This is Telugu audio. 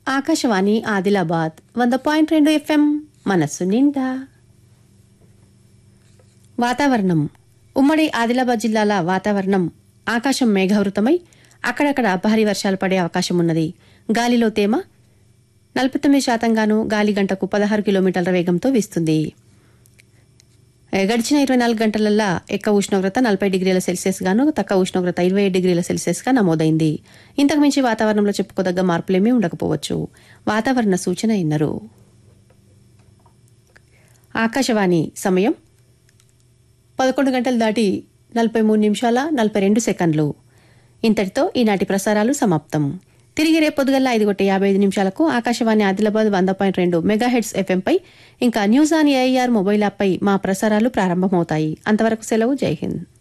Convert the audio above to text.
ఆకాశవాణి ఆదిలాబాద్ వంద పాయింట్ రెండు ఎఫ్ఎం మనస్సు నిండా వాతావరణం ఉమ్మడి ఆదిలాబాద్ జిల్లాల వాతావరణం ఆకాశం మేఘావృతమై అక్కడక్కడ భారీ వర్షాలు పడే అవకాశం ఉన్నది గాలిలో తేమ నలభై తొమ్మిది శాతంగాను గాలి గంటకు పదహారు కిలోమీటర్ల వేగంతో వీస్తుంది ఏ, గడిచిన ఇరవై నాలుగు గంటలల్లా ఎక్కువ ఉష్ణోగ్రత నలభై డిగ్రీల సెల్సియస్ గాను తక్కువ ఉష్ణోగ్రత ఇరవై ఏడు డిగ్రీల సెల్సియస్ గా నమోదైంది ఇంతకు మించి వాతావరణంలో చెప్పుకోదగ్గ మార్పులేమీ ఉండకపోవచ్చు వాతావరణ సూచన ఇన్నరు ఆకాశవాణి సమయం పదకొండు గంటలు దాటి నలభై మూడు నిమిషాల నలభై రెండు సెకండ్లు ఇంతటితో ఈనాటి ప్రసారాలు సమాప్తం తిరిగి రేపు పొద్దుగల్లా ఐదు గొట్ట యాభై ఐదు నిమిషాలకు ఆకాశవాణి ఆదిలాబాద్ వంద పాయింట్ రెండు మెగాహెడ్స్ ఎఫ్ఎంపై ఇంకా న్యూస్ ఆన్ ఏఐఆర్ మొబైల్ యాప్పై మా ప్రసారాలు ప్రారంభమవుతాయి అంతవరకు సెలవు జై హింద్